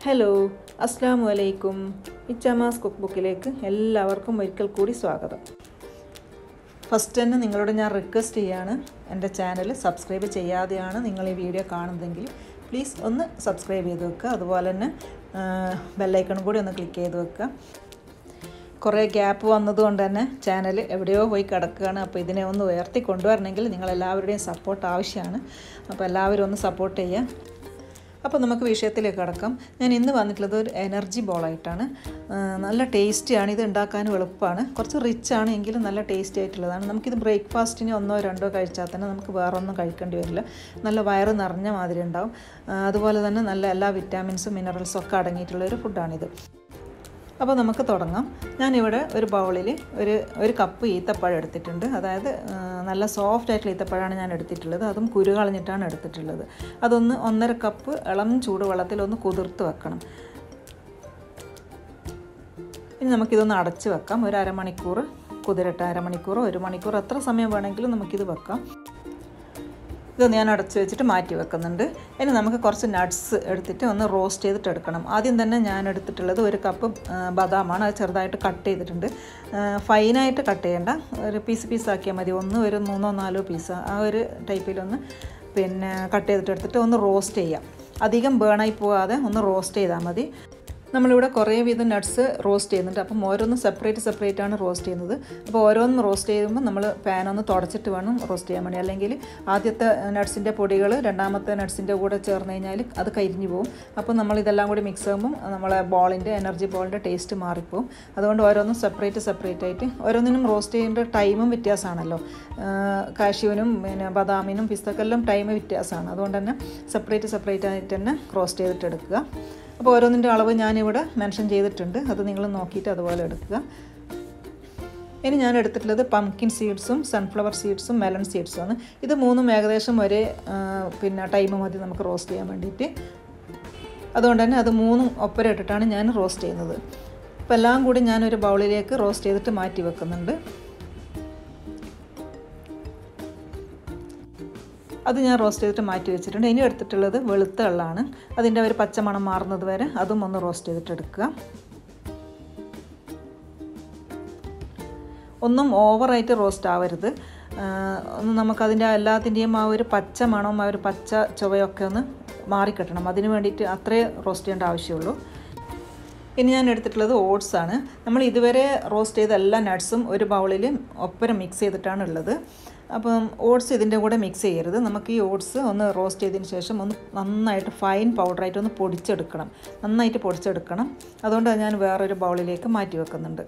hello അസ്സാം വലൈക്കും ഇച്ചമാസ് cook ബുക്കിലേക്ക് എല്ലാവർക്കും ഒരിക്കൽ കൂടി സ്വാഗതം ഫസ്റ്റ് തന്നെ നിങ്ങളോട് ഞാൻ റിക്വസ്റ്റ് ചെയ്യാണ് എൻ്റെ ചാനൽ സബ്സ്ക്രൈബ് ചെയ്യാതെയാണ് നിങ്ങൾ ഈ വീഡിയോ കാണുന്നതെങ്കിൽ പ്ലീസ് ഒന്ന് സബ്സ്ക്രൈബ് ചെയ്ത് വെക്കുക അതുപോലെ തന്നെ ബെല്ലൈക്കണും കൂടി ഒന്ന് ക്ലിക്ക് ചെയ്ത് വെക്കുക കുറേ ഗ്യാപ്പ് വന്നതുകൊണ്ട് തന്നെ ചാനൽ എവിടെയോ പോയി കിടക്കുകയാണ് അപ്പോൾ ഇതിനെ ഒന്ന് ഉയർത്തി കൊണ്ടുവരണമെങ്കിൽ നിങ്ങളെല്ലാവരുടെയും സപ്പോർട്ട് ആവശ്യമാണ് അപ്പോൾ എല്ലാവരും ഒന്ന് സപ്പോർട്ട് ചെയ്യുക അപ്പോൾ നമുക്ക് വിഷയത്തിലേക്ക് കടക്കാം ഞാൻ ഇന്ന് വന്നിട്ടുള്ളത് ഒരു എനർജി ബോളായിട്ടാണ് നല്ല ടേസ്റ്റിയാണ് ഇത് ഉണ്ടാക്കാനും എളുപ്പമാണ് കുറച്ച് റിച്ച് ആണ് എങ്കിലും നല്ല ടേസ്റ്റി ആയിട്ടുള്ളതാണ് നമുക്കിത് ബ്രേക്ക്ഫാസ്റ്റിന് ഒന്നോ രണ്ടോ കഴിച്ചാൽ തന്നെ നമുക്ക് വേറെ ഒന്നും കഴിക്കേണ്ടി വരില്ല നല്ല വയറ് നിറഞ്ഞ മാതിരി ഉണ്ടാവും അതുപോലെ തന്നെ നല്ല എല്ലാ വിറ്റാമിൻസും മിനറൽസും ഒക്കെ അടങ്ങിയിട്ടുള്ള ഒരു ഫുഡാണിത് അപ്പോൾ നമുക്ക് തുടങ്ങാം ഞാനിവിടെ ഒരു ബൗളിൽ ഒരു ഒരു കപ്പ് ഈത്തപ്പഴം എടുത്തിട്ടുണ്ട് അതായത് നല്ല സോഫ്റ്റ് ആയിട്ടുള്ള ഈത്തപ്പഴമാണ് ഞാൻ എടുത്തിട്ടുള്ളത് അതും കുരു കളഞ്ഞിട്ടാണ് എടുത്തിട്ടുള്ളത് അതൊന്ന് ഒന്നര കപ്പ് ഇളം ചൂടുവെള്ളത്തിൽ ഒന്ന് കുതിർത്ത് വെക്കണം ഇനി നമുക്കിതൊന്ന് അടച്ച് വെക്കാം ഒരു അരമണിക്കൂർ കുതിരട്ടെ അരമണിക്കൂർ ഒരു മണിക്കൂർ എത്ര സമയം വേണമെങ്കിലും നമുക്കിത് വെക്കാം ഇത് ഞാൻ അടച്ചു വെച്ചിട്ട് മാറ്റി വെക്കുന്നുണ്ട് ഇനി നമുക്ക് കുറച്ച് നട്ട്സ് എടുത്തിട്ട് ഒന്ന് റോസ്റ്റ് ചെയ്തിട്ട് എടുക്കണം ആദ്യം തന്നെ ഞാൻ എടുത്തിട്ടുള്ളത് ഒരു കപ്പ് ബദാമാണ് അത് ചെറുതായിട്ട് കട്ട് ചെയ്തിട്ടുണ്ട് ഫൈനായിട്ട് കട്ട് ചെയ്യേണ്ട ഒരു പീസ് പീസ് ആക്കിയാൽ മതി ഒന്ന് ഒരു മൂന്നോ നാലോ പീസ് ആ ഒരു ടൈപ്പിലൊന്ന് പിന്നെ കട്ട് ചെയ്തിട്ട് എടുത്തിട്ട് ഒന്ന് റോസ്റ്റ് ചെയ്യാം അധികം ബേണായി പോകാതെ ഒന്ന് റോസ്റ്റ് ചെയ്താൽ മതി നമ്മളിവിടെ കുറേ വീതം നട്ട്സ് റോസ്റ്റ് ചെയ്യുന്നുണ്ട് അപ്പം ഓരോന്നും സെപ്പറേറ്റ് സെപ്പറേറ്റ് ആണ് റോസ്റ്റ് ചെയ്യുന്നത് അപ്പോൾ ഓരോന്നും റോസ്റ്റ് ചെയ്യുമ്പോൾ നമ്മൾ പാൻ ഒന്ന് തുടച്ചിട്ട് വേണം റോസ്റ്റ് ചെയ്യാൻ വേണ്ടി അല്ലെങ്കിൽ ആദ്യത്തെ നട്ട്സിൻ്റെ പൊടികൾ രണ്ടാമത്തെ നട്ട്സിൻ്റെ കൂടെ ചേർന്ന് കഴിഞ്ഞാൽ അത് കരിഞ്ഞു പോകും അപ്പോൾ നമ്മൾ ഇതെല്ലാം കൂടി മിക്സ് ആകുമ്പോൾ നമ്മളെ ബോളിൻ്റെ എനർജി ബോളിൻ്റെ ടേസ്റ്റ് മാറിപ്പോവും അതുകൊണ്ട് ഓരോന്നും സെപ്പറേറ്റ് സെപ്പറേറ്റ് ആയിട്ട് ഓരോന്നിനും റോസ്റ്റ് ചെയ്യേണ്ട ടൈമും വ്യത്യാസമാണല്ലോ കാഷ്യൂവിനും പിന്നെ ബദാമിനും പിസ്തക്കെല്ലാം ടൈം വ്യത്യാസമാണ് അതുകൊണ്ട് തന്നെ സെപ്പറേറ്റ് സെപ്പറേറ്റ് ആയിട്ട് തന്നെ റോസ്റ്റ് ചെയ്തിട്ട് എടുക്കുക അപ്പോൾ ഓരോന്നിൻ്റെ അളവ് ഞാനിവിടെ മെൻഷൻ ചെയ്തിട്ടുണ്ട് അത് നിങ്ങൾ നോക്കിയിട്ട് അതുപോലെ എടുക്കുക ഇനി ഞാൻ എടുത്തിട്ടുള്ളത് പംകിൻ സീഡ്സും സൺഫ്ലവർ സീഡ്സും മെലൺ സീഡ്സുമാണ് ഇത് മൂന്നും ഏകദേശം ഒരേ പിന്നെ ടൈം മതി നമുക്ക് റോസ്റ്റ് ചെയ്യാൻ വേണ്ടിയിട്ട് അതുകൊണ്ട് തന്നെ അത് മൂന്നും ഒപ്പര ഇട്ടിട്ടാണ് ഞാൻ റോസ്റ്റ് ചെയ്യുന്നത് അപ്പോൾ എല്ലാം കൂടി ഞാനൊരു ബൗളിലേക്ക് റോസ്റ്റ് ചെയ്തിട്ട് മാറ്റി വെക്കുന്നുണ്ട് അത് ഞാൻ റോസ്റ്റ് ചെയ്തിട്ട് മാറ്റി വെച്ചിട്ടുണ്ട് ഇനി എടുത്തിട്ടുള്ളത് വെളുത്ത വെള്ളമാണ് അതിൻ്റെ ഒരു പച്ചമണം മാറുന്നത് വരെ അതും ഒന്ന് റോസ്റ്റ് ചെയ്തിട്ട് എടുക്കുക ഒന്നും ഓവറായിട്ട് റോസ്റ്റ് ആവരുത് ഒന്ന് നമുക്കതിൻ്റെ എല്ലാത്തിൻ്റെയും ആ ഒരു പച്ച മണവും ആ ഒരു പച്ച ചുവയൊക്കെ ഒന്ന് മാറിക്കിട്ടണം അതിന് വേണ്ടിയിട്ട് അത്രേ റോസ്റ്റ് ചെയ്യേണ്ട ആവശ്യമുള്ളൂ ഇനി ഞാൻ എടുത്തിട്ടുള്ളത് ഓട്സ് ആണ് നമ്മൾ ഇതുവരെ റോസ്റ്റ് ചെയ്ത എല്ലാ നട്ട്സും ഒരു ബൗളിൽ ഒപ്പരം മിക്സ് ചെയ്തിട്ടാണ് ഉള്ളത് അപ്പം ഓട്സ് ഇതിൻ്റെ കൂടെ മിക്സ് ചെയ്യരുത് നമുക്ക് ഈ ഓട്സ് ഒന്ന് റോസ്റ്റ് ചെയ്തതിന് ശേഷം ഒന്ന് നന്നായിട്ട് ഫൈൻ പൗഡറായിട്ട് ഒന്ന് പൊടിച്ചെടുക്കണം നന്നായിട്ട് പൊടിച്ചെടുക്കണം അതുകൊണ്ട് ഞാൻ വേറൊരു ബൗളിലേക്ക് മാറ്റി വെക്കുന്നുണ്ട്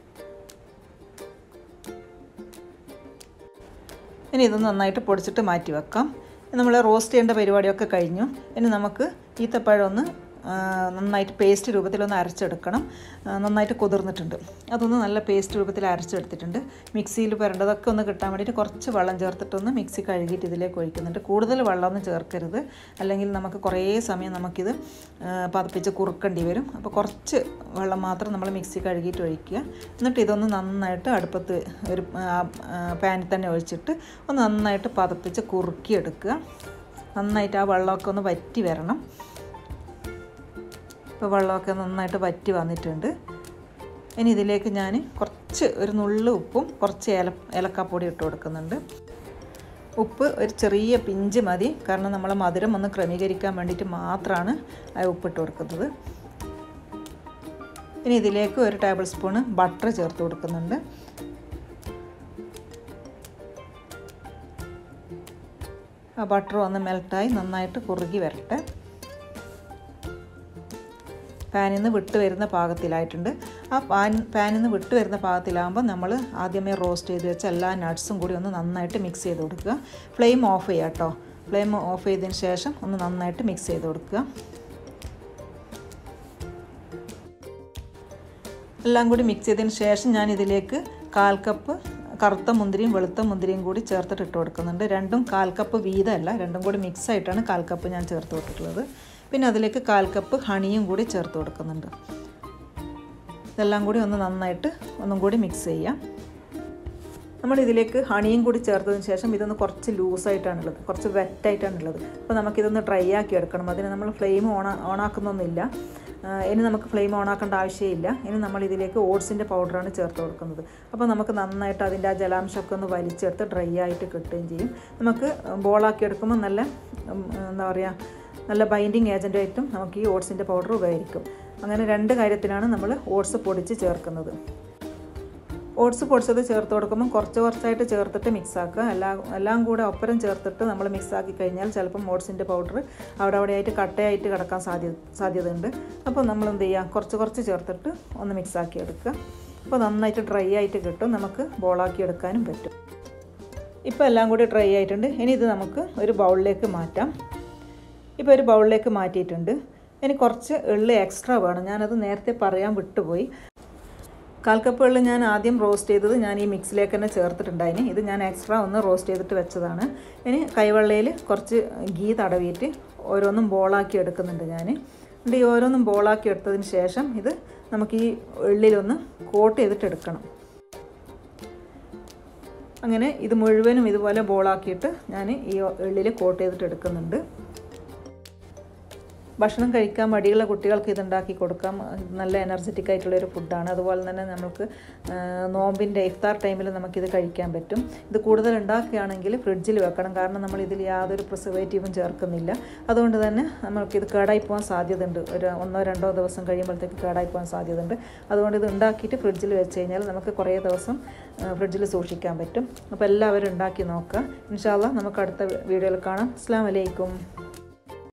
ഇനി ഇത് നന്നായിട്ട് പൊടിച്ചിട്ട് മാറ്റി വെക്കാം നമ്മൾ റോസ്റ്റ് ചെയ്യേണ്ട പരിപാടിയൊക്കെ കഴിഞ്ഞു ഇനി നമുക്ക് ഈത്തപ്പഴം ഒന്ന് നന്നായിട്ട് പേസ്റ്റ് രൂപത്തിലൊന്ന് അരച്ചെടുക്കണം നന്നായിട്ട് കുതിർന്നിട്ടുണ്ട് അതൊന്ന് നല്ല പേസ്റ്റ് രൂപത്തിൽ അരച്ചെടുത്തിട്ടുണ്ട് മിക്സിയിൽ പുരണ്ടതൊക്കെ ഒന്ന് കിട്ടാൻ വേണ്ടിയിട്ട് കുറച്ച് വെള്ളം ചേർത്തിട്ടൊന്ന് മിക്സി കഴുകിയിട്ട് ഇതിലേക്ക് ഒഴിക്കുന്നുണ്ട് കൂടുതൽ വെള്ളമൊന്നും ചേർക്കരുത് അല്ലെങ്കിൽ നമുക്ക് കുറേ സമയം നമുക്കിത് പതപ്പിച്ച് കുറുക്കേണ്ടി വരും അപ്പോൾ കുറച്ച് വെള്ളം മാത്രം നമ്മൾ മിക്സി കഴുകിയിട്ട് ഒഴിക്കുക എന്നിട്ട് ഇതൊന്ന് നന്നായിട്ട് അടുപ്പത്ത് ഒരു പാനിൽ തന്നെ ഒഴിച്ചിട്ട് ഒന്ന് നന്നായിട്ട് പതപ്പിച്ച് കുറുക്കിയെടുക്കുക നന്നായിട്ട് ആ വെള്ളമൊക്കെ ഒന്ന് വറ്റി വരണം ഇപ്പോൾ വെള്ളമൊക്കെ നന്നായിട്ട് വറ്റി വന്നിട്ടുണ്ട് ഇനി ഇതിലേക്ക് ഞാൻ കുറച്ച് ഒരു നുള്ളു ഉപ്പും കുറച്ച് ഏല ഏലക്കാപ്പൊടി ഇട്ട് കൊടുക്കുന്നുണ്ട് ഉപ്പ് ഒരു ചെറിയ പിഞ്ച് മതി കാരണം നമ്മൾ മധുരം ഒന്ന് ക്രമീകരിക്കാൻ വേണ്ടിയിട്ട് മാത്രമാണ് ആ ഉപ്പിട്ട് കൊടുക്കുന്നത് ഇനി ഇതിലേക്ക് ഒരു ടേബിൾ സ്പൂണ് ബട്ടർ ചേർത്ത് കൊടുക്കുന്നുണ്ട് ആ ബട്ടർ ഒന്ന് മെൽട്ടായി നന്നായിട്ട് കുറുകി വരട്ടെ പാനിൽ നിന്ന് വിട്ട് വരുന്ന പാകത്തിലായിട്ടുണ്ട് ആ പാൻ പാനിൽ നിന്ന് വിട്ട് വരുന്ന പാകത്തിലാകുമ്പോൾ നമ്മൾ ആദ്യമേ റോസ്റ്റ് ചെയ്ത് വെച്ച എല്ലാ നട്ട്സും കൂടി ഒന്ന് നന്നായിട്ട് മിക്സ് ചെയ്ത് കൊടുക്കുക ഫ്ലെയിം ഓഫ് ചെയ്യുക കേട്ടോ ഫ്ലെയിം ഓഫ് ചെയ്തതിന് ശേഷം ഒന്ന് നന്നായിട്ട് മിക്സ് ചെയ്ത് കൊടുക്കുക എല്ലാം കൂടി മിക്സ് ചെയ്തതിന് ശേഷം ഞാൻ ഇതിലേക്ക് കാൽ കപ്പ് കറുത്ത മുന്തിരിയും വെളുത്ത മുന്തിരിയും കൂടി ചേർത്തിട്ട് ഇട്ട് കൊടുക്കുന്നുണ്ട് രണ്ടും കാൽ കപ്പ് വീതമല്ല രണ്ടും കൂടി മിക്സ് ആയിട്ടാണ് കാൽ കപ്പ് ഞാൻ ചേർത്ത് കൊടുത്തിട്ടുള്ളത് പിന്നെ അതിലേക്ക് കാൽ കപ്പ് ഹണിയും കൂടി ചേർത്ത് കൊടുക്കുന്നുണ്ട് ഇതെല്ലാം കൂടി ഒന്ന് നന്നായിട്ട് ഒന്നും കൂടി മിക്സ് ചെയ്യാം നമ്മൾ ഇതിലേക്ക് ഹണിയും കൂടി ചേർത്തതിന് ശേഷം ഇതൊന്ന് കുറച്ച് ലൂസായിട്ടാണുള്ളത് കുറച്ച് വെറ്റായിട്ടാണുള്ളത് അപ്പോൾ നമുക്കിതൊന്ന് ഡ്രൈ ആക്കി എടുക്കണം അതിന് നമ്മൾ ഫ്ലെയിം ഓൺ ഓണാക്കുന്നൊന്നുമില്ല ഇനി നമുക്ക് ഫ്ലെയിം ഓണാക്കേണ്ട ആവശ്യമില്ല ഇനി നമ്മൾ ഇതിലേക്ക് ഓട്സിൻ്റെ പൗഡറാണ് ചേർത്ത് കൊടുക്കുന്നത് അപ്പോൾ നമുക്ക് നന്നായിട്ട് അതിൻ്റെ ആ ജലാംശമൊക്കെ ഒന്ന് വലിച്ചെടുത്ത് ഡ്രൈ ആയിട്ട് കിട്ടുകയും ചെയ്യും നമുക്ക് ബോളാക്കി എടുക്കുമ്പോൾ നല്ല എന്താ പറയുക നല്ല ബൈൻഡിങ് ഏജൻറ്റായിട്ടും നമുക്ക് ഈ ഓട്സിൻ്റെ പൗഡർ ഉപകരിക്കും അങ്ങനെ രണ്ട് കാര്യത്തിനാണ് നമ്മൾ ഓട്സ് പൊടിച്ച് ചേർക്കുന്നത് ഓട്സ് പൊടിച്ചത് ചേർത്ത് കൊടുക്കുമ്പോൾ കുറച്ച് കുറച്ചായിട്ട് ചേർത്തിട്ട് മിക്സ് ആക്കുക എല്ലാം എല്ലാം കൂടെ ഒപ്പരം ചേർത്തിട്ട് നമ്മൾ മിക്സ് ആക്കി കഴിഞ്ഞാൽ ചിലപ്പം ഓട്സിൻ്റെ പൗഡർ അവിടെ അവിടെയായിട്ട് കട്ടയായിട്ട് കിടക്കാൻ സാധ്യത സാധ്യതയുണ്ട് അപ്പോൾ നമ്മൾ എന്ത് ചെയ്യുക കുറച്ച് കുറച്ച് ചേർത്തിട്ട് ഒന്ന് മിക്സ് ആക്കി എടുക്കുക അപ്പോൾ നന്നായിട്ട് ഡ്രൈ ആയിട്ട് കിട്ടും നമുക്ക് ബോളാക്കി എടുക്കാനും പറ്റും ഇപ്പോൾ എല്ലാം കൂടി ഡ്രൈ ആയിട്ടുണ്ട് ഇനി ഇത് നമുക്ക് ഒരു ബൗളിലേക്ക് മാറ്റാം ഇപ്പോൾ ഒരു ബൗളിലേക്ക് മാറ്റിയിട്ടുണ്ട് ഇനി കുറച്ച് എള്ള് എക്സ്ട്രാ വേണം ഞാനത് നേരത്തെ പറയാൻ വിട്ടുപോയി കാൽക്കപ്പ് എള്ള് ഞാൻ ആദ്യം റോസ്റ്റ് ചെയ്തത് ഞാൻ ഈ മിക്സിലേക്ക് തന്നെ ചേർത്തിട്ടുണ്ടായിന് ഇത് ഞാൻ എക്സ്ട്രാ ഒന്ന് റോസ്റ്റ് ചെയ്തിട്ട് വെച്ചതാണ് ഇനി കൈവെള്ളയിൽ കുറച്ച് ഗീ തടവിയിട്ട് ഓരോന്നും ബോളാക്കി എടുക്കുന്നുണ്ട് ഞാൻ എന്നിട്ട് ഈ ഓരോന്നും ബോളാക്കി എടുത്തതിന് ശേഷം ഇത് നമുക്ക് ഈ എള്ളിലൊന്ന് കോട്ട് ചെയ്തിട്ട് എടുക്കണം അങ്ങനെ ഇത് മുഴുവനും ഇതുപോലെ ബോളാക്കിയിട്ട് ഞാൻ ഈ എള്ളിൽ കോട്ട് ചെയ്തിട്ട് എടുക്കുന്നുണ്ട് ഭക്ഷണം കഴിക്കാൻ മടിയുള്ള കുട്ടികൾക്ക് ഇതുണ്ടാക്കി കൊടുക്കാം നല്ല എനർജറ്റിക് ആയിട്ടുള്ളൊരു ഫുഡാണ് അതുപോലെ തന്നെ നമുക്ക് നോമ്പിൻ്റെ ഇഫ്താർ ടൈമിൽ നമുക്കിത് കഴിക്കാൻ പറ്റും ഇത് കൂടുതൽ ഉണ്ടാക്കുകയാണെങ്കിൽ ഫ്രിഡ്ജിൽ വെക്കണം കാരണം നമ്മൾ ഇതിൽ യാതൊരു പ്രിസർവേറ്റീവും ചേർക്കുന്നില്ല അതുകൊണ്ട് തന്നെ നമുക്കിത് കേടായി പോകാൻ സാധ്യതയുണ്ട് ഒരു ഒന്നോ രണ്ടോ ദിവസം കഴിയുമ്പോഴത്തേക്ക് കേടായി പോകാൻ സാധ്യതയുണ്ട് അതുകൊണ്ട് ഇത് ഉണ്ടാക്കിയിട്ട് ഫ്രിഡ്ജിൽ വെച്ച് കഴിഞ്ഞാൽ നമുക്ക് കുറേ ദിവസം ഫ്രിഡ്ജിൽ സൂക്ഷിക്കാൻ പറ്റും അപ്പോൾ എല്ലാവരും ഉണ്ടാക്കി നോക്കുക ഇൻഷാല്ല നമുക്ക് അടുത്ത വീഡിയോയിൽ കാണാം അസ്സാം വലൈക്കും